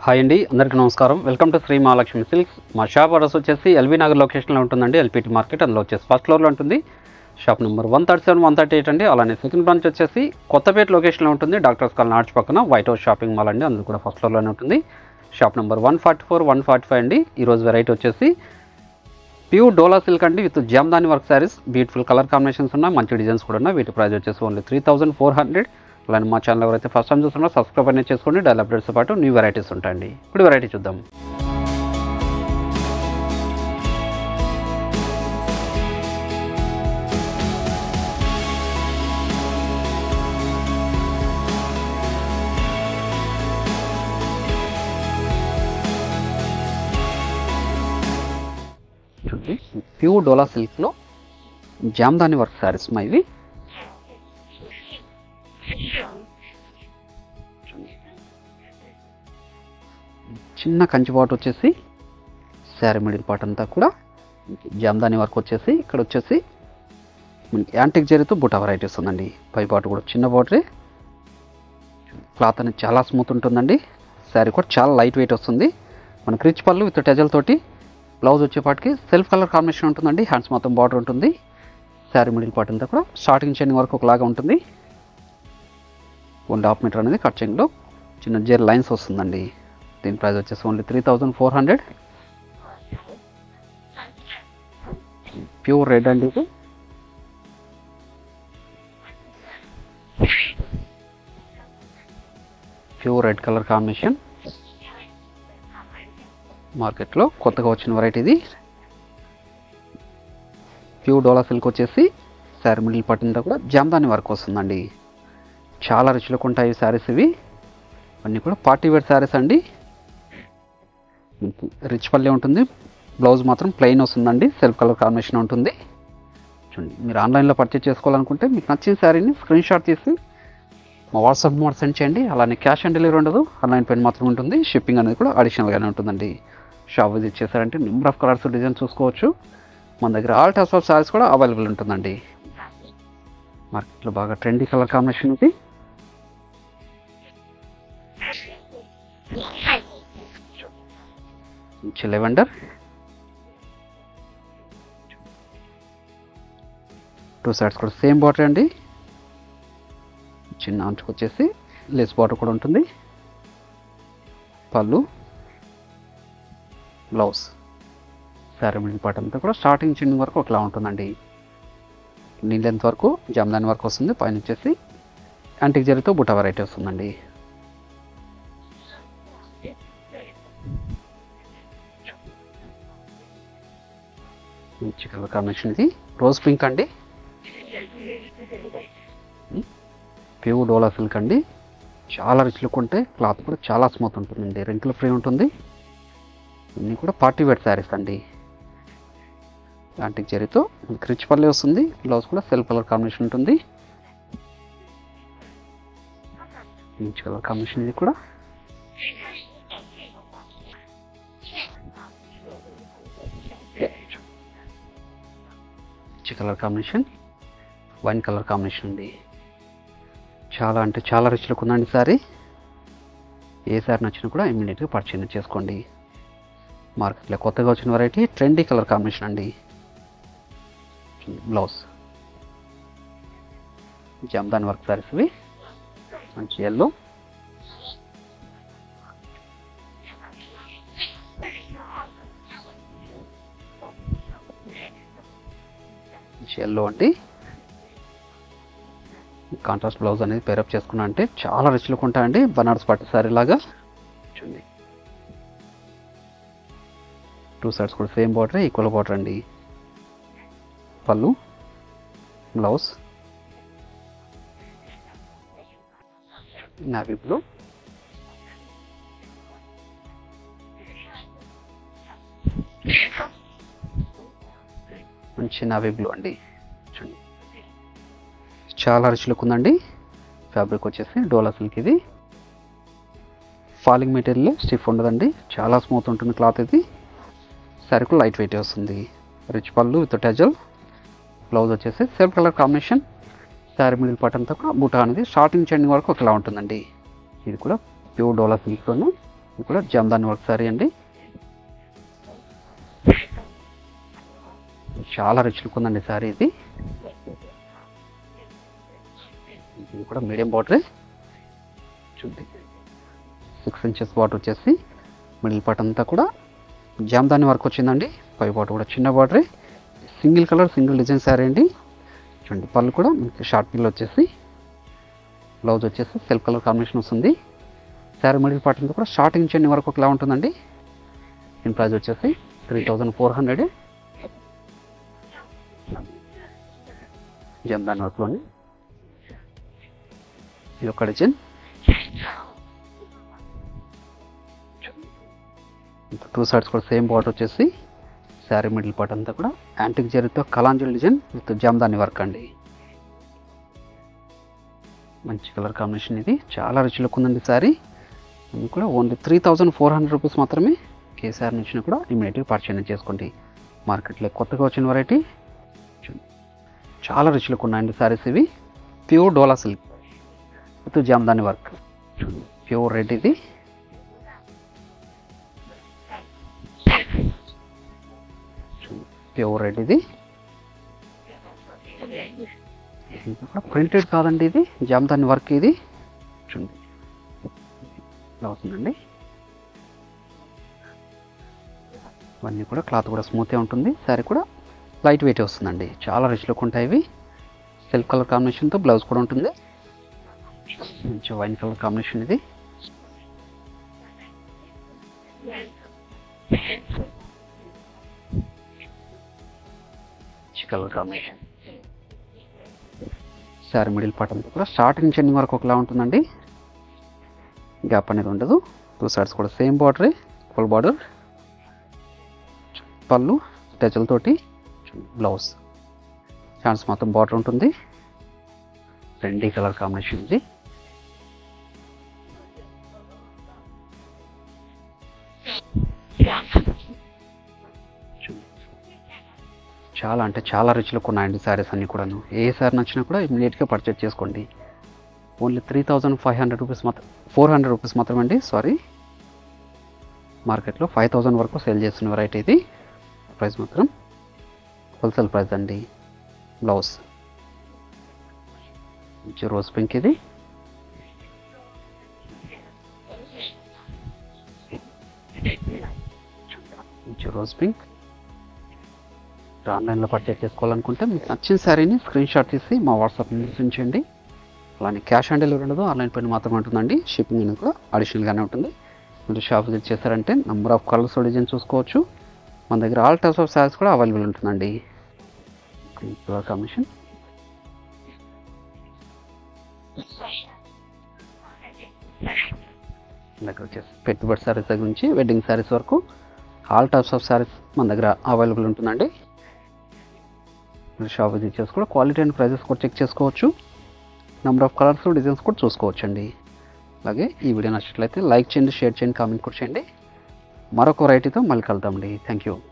hi అండి అందరికీ నమస్కారం welcome to Shri Mahalakshmi silks మా షాప్ అడ్రస్ వచ్చేసి ఎల్బీ నగర్ లొకేషన్లో ఉంటుందండి ఎల్పిటి మార్కెట్ అందులో వచ్చేసి ఫస్ట్ ఫ్లోర్లో ఉంటుంది shop number one thirty seven one thirty eight అండి అలానే సెకండ్ బ్రాంచ్ వచ్చేసి కొత్తపేట లొకేషన్లో ఉంటుంది డాక్టర్స్ కాల్ నార్చ్ పక్కన వైట్ హౌస్ షాపింగ్ మాల్ అండి అందులో కూడా ఫస్ట్ ఫ్లోర్లోనే ఉంటుంది shop number one forty four one forty five అండి ఈరోజు వెరైటీ వచ్చేసి ప్యూర్ డోలా సిల్క్ అండి with Jamdani work saris beautiful colour combinations ఉన్నాయి మంచి డిజైన్స్ కూడా ఉన్నాయి వీటి ప్రైస్ వచ్చేసి only three thousand four hundred అలానే మా ఛానల్ ఎవరైతే ఫస్ట్ టైం చూస్తున్నారో సబ్స్క్రైబ్ అనేది చేసుకోండి డైలీ అప్డేట్స్తో పాటు న్యూ వెరైటీస్ ఉంటాయండి ఇప్పుడు వెరైటీ చూద్దాం చూడండి ప్యూర్ డోలా సిల్క్లో జామ్దాని వర్క్ శారీస్ మా ఇవి చిన్న కంచి పాటు వచ్చేసి శారీ మిడిల్ పార్ట్ అంతా కూడా జామ్దాని వర్క్ వచ్చేసి ఇక్కడ వచ్చేసి మనకి యాంటిక్ జరీతో బుటా వెరైటీస్ ఉందండి పై పాటు కూడా చిన్న బాటరే క్లాత్ అనేది చాలా స్మూత్ ఉంటుందండి శారీ కూడా చాలా లైట్ వెయిట్ వస్తుంది మనకి రిచ్ పళ్ళు విత్ టెజల్ తోటి బ్లౌజ్ వచ్చేపాటికి సెల్ఫ్ కలర్ కాంబినేషన్ ఉంటుందండి హ్యాండ్స్ మొత్తం బార్డర్ ఉంటుంది శారీ మిడిల్ పార్ట్ అంతా కూడా స్టార్టింగ్ చైన్ వరకు ఒకలాగా ఉంటుంది వన్ హాఫ్ మీటర్ అనేది కట్ చైన్లో చిన్న జెర్ లైన్స్ వస్తుందండి దీని ప్రైస్ వచ్చేసి only three thousand four hundred pure red అండి ఇది ప్యూర్ రెడ్ కలర్ కాంబినేషన్ మార్కెట్లో కొత్తగా వచ్చిన వెరైటీ ఇది ప్యూర్ డోలా సిల్క్ వచ్చేసి శారీ మిడిల్ పట్టిందా కూడా జామ్దాని వర్క్ వస్తుందండి చాలా రుచులకు ఉంటాయి శారీస్ ఇవి అన్నీ కూడా పార్టీ వేర్ శారీస్ అండి రిచ్ పల్లె ఉంటుంది బ్లౌజ్ మాత్రం ప్లెయిన్ వస్తుందండి సెల్ఫ్ కలర్ కాంబినేషన్ ఉంటుంది చూడండి మీరు ఆన్లైన్లో పర్చేస్ చేసుకోవాలనుకుంటే మీకు నచ్చిన శారీని స్క్రీన్ షాట్ తీసి మా వాట్సాప్ నెంబర్ సెండ్ చేయండి అలానే క్యాష్ ఆన్ డెలివరీ ఉండదు ఆన్లైన్ పేమెంట్ మాత్రం ఉంటుంది షిప్పింగ్ అనేది కూడా అడిషనల్గానే ఉంటుందండి షాప్ విజిట్ చేశారంటే నెంబర్ ఆఫ్ కలర్స్ డిజైన్ చూసుకోవచ్చు మన దగ్గర ఆల్ టైప్స్ ఆఫ్ సారీస్ కూడా అవైలబుల్ ఉంటుందండి మార్కెట్లో బాగా ట్రెండీ కలర్ కాంబినేషన్ ఉంది మంచి లెవెండర్ టూ సైడ్స్ కూడా సేమ్ బాటర్ అండి చిన్న అంచుకు వచ్చేసి లెస్ బాటర్ కూడా ఉంటుంది పళ్ళు బ్లౌజ్ శారీ మిడిల్ పార్ట్ అంతా కూడా స్టార్టింగ్ చిన్న వరకు ఒకలా ఉంటుందండి నీ లెంత్ వరకు జామ్దాని వరకు వస్తుంది పైన వచ్చేసి యాంటిక్ జరీతో బుట్ట వెరైటీ వస్తుందండి మంచి కలర్ కాంబినేషన్ ఇది రోజ్ పింక్ అండి ప్యూర్ డోలా సిల్క్ అండి చాలా రిచ్ లుక్ ఉంటాయి క్లాత్ కూడా చాలా స్మూత్ ఉంటుందండి రెంకులు ఫ్రీ ఉంటుంది ఇన్ని కూడా పార్టీ వేర్ శారీస్ అండి యాంటిక్ జరీతో మనకి రిచ్ పల్లె వస్తుంది బ్లౌజ్ కూడా సెల్ఫ్ కలర్ కాంబినేషన్ ఉంటుంది మంచి కలర్ కాంబినేషన్ ఇది కూడా మంచి colour combination wine colour combination ఉంది చాలా అంటే చాలా రిచ్ లుక్ ఉందండి సారీ ఏ సారీ నచ్చినా కూడా ఇమ్మీడియట్గా పర్చేజ్ చేసుకోండి మార్కెట్లో కొత్తగా వచ్చిన వెరైటీ ట్రెండీ కలర్ కాంబినేషన్ అండి బ్లౌజ్ జమ్దాన్ వర్క్ సారీస్ ఇవి మంచి ఎల్లో మంచి ఎల్లో అండి కాంట్రాస్ట్ బ్లౌజ్ అనేది పేరప్ చేసుకున్నా అంటే చాలా రిచ్ లుక్ ఉంటాయండి బనారస్ పట్టు శారీ లాగా చూడండి టూ సైడ్స్ కూడా సేమ్ బార్డర్ ఈక్వల్ బార్డర్ అండి పళ్ళు బ్లౌజ్ నావీ బ్లూ మంచి నావీ బ్లూ అండి చూడండి చాలా రిచ్ లుక్ ఉందండి ఫ్యాబ్రిక్ వచ్చేసి డోలా సిల్క్ ఇది ఫాలింగ్ మెటీరియల్ స్టిఫ్ ఉండదండి చాలా స్మూత్ ఉంటుంది క్లాత్ ఇది సరుకు లైట్ వెయిట్ వస్తుంది రిచ్ పళ్ళు విత్ టెజల్ బ్లౌజ్ వచ్చేసి self colour combination sari middle part అంతా కూడా బుటా అనేది స్టార్టింగ్ చెండింగ్ వరకు ఒకలా ఉంటుందండి ఇది కూడా ప్యూర్ డోలా సిల్క్లోనే ఇది కూడా జామ్దాని వర్క్ సారీ అండి చాలా రిచ్ లుక్ ఉందండి సారీ ఇది ఇది కూడా మీడియం బార్డరే చూడండి సిక్స్ ఇంచెస్ బార్డర్ వచ్చేసి మిడిల్ పార్ట్ అంతా కూడా జామ్దాని వర్క్ వచ్చిందండి పై బార్డర్ కూడా చిన్న బార్డరే single colour single design sari అండి చూడండి పళ్ళు కూడా మనకి షార్ట్ పిల్ వచ్చేసి బ్లౌజ్ వచ్చేసి సెల్ఫ్ కలర్ కాంబినేషన్ వస్తుంది శారీ మిడిల్ పార్ట్ అంతా కూడా స్టార్టింగ్ చెన్ని వరకు ఒకలా ఉంటుందండి దీని ప్రైస్ వచ్చేసి three thousand four hundred Jamdani వర్క్లోని ఇది ఒక డిజైన్ టూ సైడ్స్ కూడా సేమ్ బార్డర్ వచ్చేసి శారీ మిడిల్ పార్ట్ అంతా కూడా యాంటిక్ జరీతో కలాంజల్ డిజైన్ విత్ జామ్దాని వర్క్ అండి మంచి కలర్ కాంబినేషన్ ఇది చాలా రిచ్ లుక్ ఉందండి శారీ ఇది కూడా only three thousand four hundred rupees మాత్రమే కేసీఆర్ నుంచి కూడా ఇమీడియట్గా పర్చేజ్ చేసుకోండి మార్కెట్లో కొత్తగా వచ్చిన వెరైటీ చాలా రిచ్ లుక్ ఉన్నాయండి శారీస్ ఇవి pure dola silk with Jamdani work pure red ఇది ప్యూర్ రెడ్ ఇది ప్రింటెడ్ కాదండి ఇది జామ్దాని వర్క్ ఇది చూడండి ఇలా అవుతుందండి ఇవన్నీ కూడా క్లాత్ కూడా స్మూత్గా ఉంటుంది శారీ కూడా లైట్ వెయిట్ వస్తుందండి చాలా రిచ్ లుక్ ఉంటాయి ఇవి సిల్క్ కలర్ కాంబినేషన్తో బ్లౌజ్ కూడా ఉంటుంది మంచి వైన్ కలర్ కాంబినేషన్ ఇది colour combination sari middle part అంతా కూడా స్టార్టింగ్ నుంచి ఎండింగ్ వరకు ఒకలా ఉంటుందండి గ్యాప్ అనేది ఉండదు టూ సైడ్స్ కూడా సేమ్ బార్డరే ఫుల్ బార్డర్ పళ్ళు టెచలతోటి బ్లౌజ్ హ్యాండ్స్ మొత్తం బార్డర్ ఉంటుంది రెండీ కలర్ కాంబినేషన్ ఇది చాలా అంటే చాలా రిచ్ లుక్ ఉన్నాయండి శారీస్ అన్నీ కూడాను ఏ శారీ నచ్చినా కూడా ఇమీడియట్గా పర్చేజ్ చేసుకోండి only three thousand five hundred rupees మాత్రం ఫోర్ హండ్రెడ్ రూపీస్ మాత్రమే అండి సారీ మార్కెట్లో ఫైవ్ థౌజండ్ వరకు సేల్ చేస్తున్న వెరైటీ ఇది ప్రైస్ మాత్రం హోల్సేల్ ప్రైస్ అండి బ్లౌజ్ మంచి రోజ్ పింక్ ఇది మంచి రోజ్ పింక్ ఆన్లైన్లో పర్చేస్ చేసుకోవాలనుకుంటే మీకు నచ్చిన శారీని స్క్రీన్ షాట్ తీసి మా వాట్సాప్ చేయండి అలానే క్యాష్ ఆన్ డెలివరీ ఉండదు ఆన్లైన్ పైన మాత్రమే ఉంటుందండి షిప్పింగ్ అనేది కూడా అడిషనల్గానే ఉంటుంది మీరు షాప్ విజిట్ చేశారంటే నెంబర్ ఆఫ్ కలర్స్ డిజైన్ చూసుకోవచ్చు మన దగ్గర ఆల్ టైప్స్ ఆఫ్ శారీస్ కూడా అవైలబుల్ ఉంటుందండి కాంబినేషన్ దగ్గర వచ్చేసి పెట్టుబడి శారీస్ దగ్గర నుంచి వెడ్డింగ్ శారీస్ వరకు ఆల్ టైప్స్ ఆఫ్ శారీస్ మన దగ్గర అవైలబుల్ ఉంటుందండి మీరు షాప్ విజిట్ చేసి కూడా క్వాలిటీ అండ్ ప్రైజెస్ కూడా చెక్ చేసుకోవచ్చు నెంబర్ ఆఫ్ కలర్స్ డిజైన్స్ కూడా చూసుకోవచ్చు అండి అలాగే ఈ వీడియో నచ్చినట్లయితే లైక్ చేయండి షేర్ చేయండి కామెంట్ కూడా చేయండి మరొక వెరైటీతో మళ్ళీ కలుద్దామండి థ్యాంక్ యూ